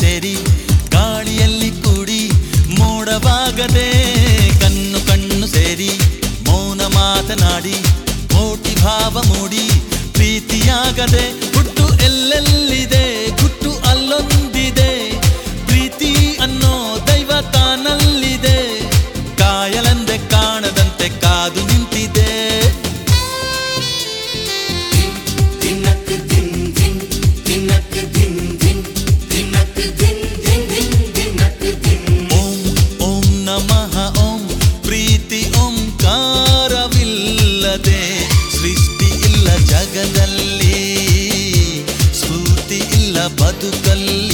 ಸೇರಿ ಗಾಳಿಯಲ್ಲಿ ಕೂಡಿ ಮೋಡವಾಗದೆ ಕಣ್ಣು ಕಣ್ಣು ಸೇರಿ ಮೌನ ಮಾತನಾಡಿ ಕೋಟಿ ಭಾವ ಮೂಡಿ ಪ್ರೀತಿಯಾಗದೆ ಹುಟ್ಟು ಎಲ್ಲೆಲ್ಲಿದೆ ಗುಟ್ಟು ಅಲ್ಲೊಂದಿದೆ ಪ್ರೀತಿ ಅನ್ನೋ ದೈವ ತಾನಲ್ಲಿದೆ ಕಾಯಲೆಂದೆ ಕಾಣದಂತೆ ಕಾದು ನಿಂತಿದೆ ದಿನಕ್ಕೆ ದಿನ್ ದಿನ್ ದಿನಕ್ಕೆ ದಿನ್ ದಿನ್ ದಿನಕ್ಕೆ ದಿನ್ ದಿನ್ ದಿನ್ ದಿನಕ್ಕೆ ದಿನ್ ಓಂ ಓಂ ನಮಃ ಓಂ ಪ್ರೀತಿ ಓಂಕಾರವಿಲ್ಲದೆ ಸೃಷ್ಟಿ ಇಲ್ಲ ಜಗದಲ್ಲಿ ಸ್ಫೂರ್ತಿ ಇಲ್ಲ ಬದುಕಲ್ಲಿ